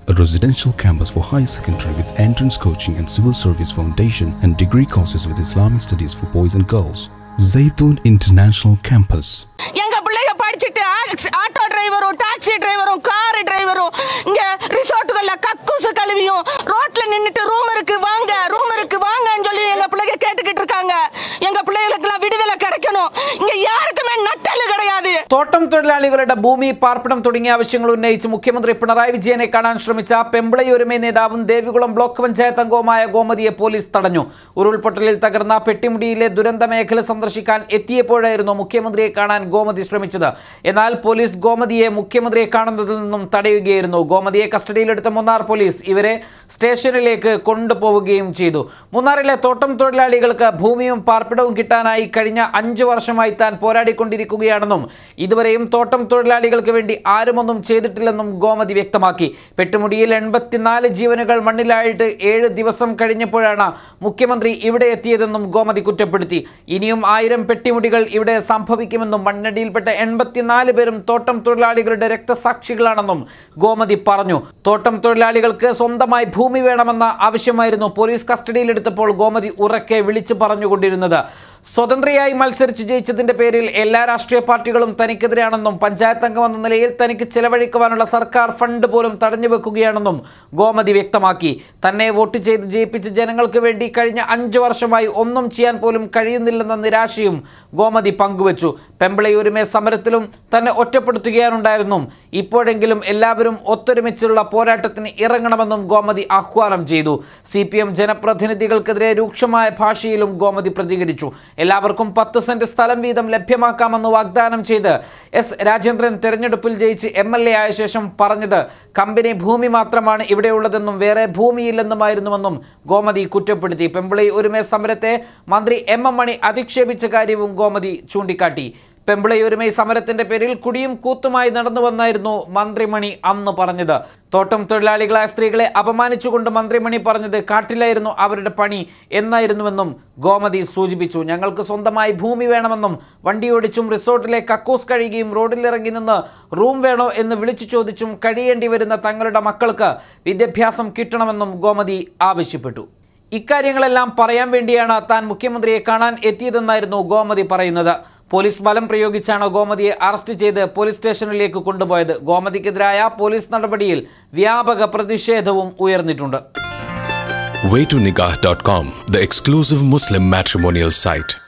a residential campus for higher secondary with entrance coaching and civil service foundation and degree courses with Islamic studies for boys and girls. Zaytun International Campus. எங்க பிள்ளைங்க படிச்சுட்டு ஆக்ஸ்- auto டிரைவரும் taxi டிரைவரும் car டிரைவரும் இங்க ரிசார்ட்டுகள்ல கக்கூசு கழுவியும் ரோட்ல நின்னுட்டு ரூம் இருக்கு வாங்க ரூம் இருக்கு வாங்கன்னு சொல்லி எங்க பிள்ளைங்க கேட்டுக்கிட்டு இருக்காங்க எங்க பிள்ளைகளுக்கெல்லாம் விடுதலை கிடைக்கணும் இங்க யாருக்குமே நட்டല് கிடையாது തോട്ടം തൊഴിലാളികളുടെ ഭൂമി പാർപ്പിടം തുടങ്ങിയ ആവശ്യങ്ങൾ ഉന്നയിച്ച് മുഖ്യമന്ത്രി പിണറായി വിജയനെ കാണാൻ ശ്രമിച്ച പെമ്പിളയൊരുമ നേതാവും ദേവികുളം ബ്ലോക്ക് പഞ്ചായത്ത് അംഗവുമായ ഗോമതിയെ പോലീസ് തടഞ്ഞു ഉരുൾപൊട്ടലിൽ തകർന്ന പെട്ടിമുടിയിലെ ദുരന്ത മേഖല സന്ദർശിക്കാൻ എത്തിയപ്പോഴായിരുന്നു മുഖ്യമന്ത്രിയെ കാണാൻ ഗോമതി ശ്രമിച്ചത് എന്നാൽ പോലീസ് ഗോമതിയെ മുഖ്യമന്ത്രിയെ കാണുന്നതിൽ നിന്നും തടയുകയായിരുന്നു ഗോമതിയെ കസ്റ്റഡിയിലെടുത്ത മുന്നാർ പോലീസ് ഇവരെ സ്റ്റേഷനിലേക്ക് കൊണ്ടുപോവുകയും ചെയ്തു മുന്നാറിലെ തോട്ടം തൊഴിലാളികൾക്ക് ഭൂമിയും പാർപ്പിടവും കിട്ടാനായി കഴിഞ്ഞ അഞ്ചു വർഷമായി താൻ പോരാടിക്കൊണ്ടിരിക്കുകയാണെന്നും ഇതുവരെയും തോട്ടം തൊഴിലാളികൾക്ക് വേണ്ടി ആരുമൊന്നും ചെയ്തിട്ടില്ലെന്നും ഗോമതി വ്യക്തമാക്കി പെട്ടുമുടിയിൽ എൺപത്തിനാല് ജീവനുകൾ മണ്ണിലായിട്ട് ഏഴ് ദിവസം കഴിഞ്ഞപ്പോഴാണ് മുഖ്യമന്ത്രി ഇവിടെ എത്തിയതെന്നും ഗോമതി കുറ്റപ്പെടുത്തി ഇനിയും ആയിരം പെട്ടിമുടികൾ ഇവിടെ സംഭവിക്കുമെന്നും മണ്ണടിയിൽപ്പെട്ട എൺപത്തിനാല് പേരും തോട്ടം തൊഴിലാളികളുടെ രക്തസാക്ഷികളാണെന്നും ഗോമതി പറഞ്ഞു തോട്ടം തൊഴിലാളികൾക്ക് സ്വന്തമായി ഭൂമി വേണമെന്ന ആവശ്യമായിരുന്നു പോലീസ് കസ്റ്റഡിയിലെടുത്തപ്പോൾ ഗോമതി ഉറക്കെ വിളിച്ചു പറഞ്ഞുകൊണ്ടിരുന്നത് സ്വതന്ത്രയായി മത്സരിച്ച് ജയിച്ചതിന്റെ പേരിൽ എല്ലാ രാഷ്ട്രീയ പാർട്ടികളും തനിക്കെതിരാണെന്നും പഞ്ചായത്ത് അംഗം എന്ന നിലയിൽ തനിക്ക് ചെലവഴിക്കുവാനുള്ള സർക്കാർ ഫണ്ട് പോലും തടഞ്ഞു വെക്കുകയാണെന്നും ഗോമതി വ്യക്തമാക്കി തന്നെ വോട്ട് ചെയ്ത് ജയിപ്പിച്ച ജനങ്ങൾക്ക് വേണ്ടി കഴിഞ്ഞ അഞ്ചു വർഷമായി ഒന്നും ചെയ്യാൻ പോലും കഴിയുന്നില്ലെന്ന നിരാശയും ഗോമതി പങ്കുവച്ചു പെമ്പിളയൂരുമേ സമരത്തിലും തന്നെ ഒറ്റപ്പെടുത്തുകയാണുണ്ടായിരുന്നു ഇപ്പോഴെങ്കിലും എല്ലാവരും ഒത്തൊരുമിച്ചുള്ള പോരാട്ടത്തിന് ഇറങ്ങണമെന്നും ഗോമതി ആഹ്വാനം ചെയ്തു സി പി എം ജനപ്രതിനിധികൾക്കെതിരെ രൂക്ഷമായ ഭാഷയിലും ഗോമതി പ്രതികരിച്ചു എല്ലാവർക്കും പത്ത് സെന്റ് സ്ഥലം വീതം ലഭ്യമാക്കാമെന്ന് വാഗ്ദാനം ചെയ്ത് എസ് രാജേന്ദ്രൻ തെരഞ്ഞെടുപ്പിൽ ജയിച്ച് എം എൽ എ ആയ ശേഷം പറഞ്ഞത് കമ്പനി ഭൂമി മാത്രമാണ് ഇവിടെയുള്ളതെന്നും വേറെ ഭൂമിയില്ലെന്നുമായിരുന്നുവെന്നും ഗോമതി കുറ്റപ്പെടുത്തി പെമ്പിളി ഒരുമേ സമരത്തെ മന്ത്രി എം എം മണി അധിക്ഷേപിച്ച കാര്യവും ഗോമതി ചൂണ്ടിക്കാട്ടി പെമ്പിളയൊരുമൈ സമരത്തിന്റെ പേരിൽ കുടിയും കൂത്തുമായി നടന്നുവെന്നായിരുന്നു മന്ത്രിമണി അന്ന് പറഞ്ഞത് തോട്ടം തൊഴിലാളികളായ സ്ത്രീകളെ അപമാനിച്ചുകൊണ്ട് മന്ത്രിമണി പറഞ്ഞത് കാട്ടിലായിരുന്നു അവരുടെ പണി എന്നായിരുന്നുവെന്നും ഗോമതി സൂചിപ്പിച്ചു ഞങ്ങൾക്ക് സ്വന്തമായി ഭൂമി വേണമെന്നും വണ്ടിയോടിച്ചും റിസോർട്ടിലെ കക്കൂസ് കഴുകിയും റോഡിലിറങ്ങി നിന്ന് റൂം വേണോ എന്ന് വിളിച്ചു ചോദിച്ചും കഴിയേണ്ടി വരുന്ന തങ്ങളുടെ മക്കൾക്ക് വിദ്യാഭ്യാസം കിട്ടണമെന്നും ഗോമതി ആവശ്യപ്പെട്ടു ഇക്കാര്യങ്ങളെല്ലാം പറയാൻ വേണ്ടിയാണ് താൻ മുഖ്യമന്ത്രിയെ കാണാൻ എത്തിയതെന്നായിരുന്നു ഗോമതി പറയുന്നത് പോലീസ് ബലം പ്രയോഗിച്ചാണ് ഗോമതിയെ അറസ്റ്റ് ചെയ്ത് പോലീസ് സ്റ്റേഷനിലേക്ക് കൊണ്ടുപോയത് ഗോമതിക്കെതിരായ പോലീസ് നടപടിയിൽ വ്യാപക പ്രതിഷേധവും ഉയർന്നിട്ടുണ്ട് waytonikah.com, the exclusive Muslim matrimonial site.